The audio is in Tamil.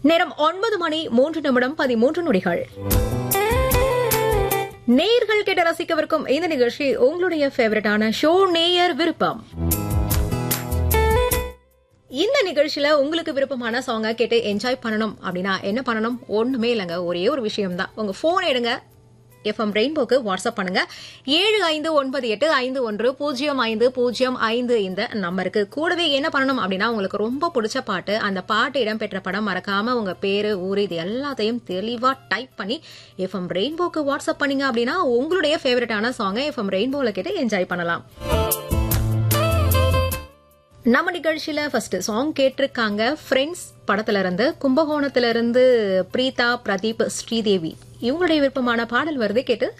நேரம் ஒன்பது மணி மூன்று நிமிடம் பதிமூன்று நொடிகள் நேயர்கள் கேட்டு ரசிக்கவிருக்கும் இந்த நிகழ்ச்சி உங்களுடைய ஃபேவரட்டான ஷோ நேயர் விருப்பம் இந்த நிகழ்ச்சியில உங்களுக்கு விருப்பமான சாங்கை கேட்டு என்ஜாய் பண்ணணும் அப்படின்னா என்ன பண்ணணும் ஒண்ணுமே இல்லைங்க ஒரே ஒரு விஷயம் தான் உங்க போன் எடுங்க எஃப்எம் ரெயின்போக்கு வாட்ஸ்அப் பண்ணுங்க ஏழு ஐந்து ஒன்பது எட்டு ஐந்து ஒன்று பூஜ்ஜியம் ஐந்து பூஜ்ஜியம் ஐந்து இந்த நம்பருக்கு கூடவே என்ன பண்ணணும் அப்படின்னா உங்களுக்கு ரொம்ப பிடிச்ச பாட்டு அந்த பாட்டு இடம்பெற்ற படம் மறக்காம உங்க பேரு ஊரு இது எல்லாத்தையும் தெளிவா டைப் பண்ணி எஃப்எம் ரெயின்போக்கு வாட்ஸ்அப் பண்ணீங்க அப்படின்னா உங்களுடைய ஃபேவரட்டான சாங்கை எஃப்எம் ரெயின்போல கேட்டு என்ஜாய் பண்ணலாம் நம்ம நிகழ்ச்சியில ஃபர்ஸ்ட் சாங் கேட்டிருக்காங்க ஃப்ரெண்ட்ஸ் படத்துல இருந்து கும்பகோணத்துல இருந்து பிரீதா பிரதீப் ஸ்ரீதேவி இவங்களுடைய விருப்பமான பாடல் வருது கேட்டு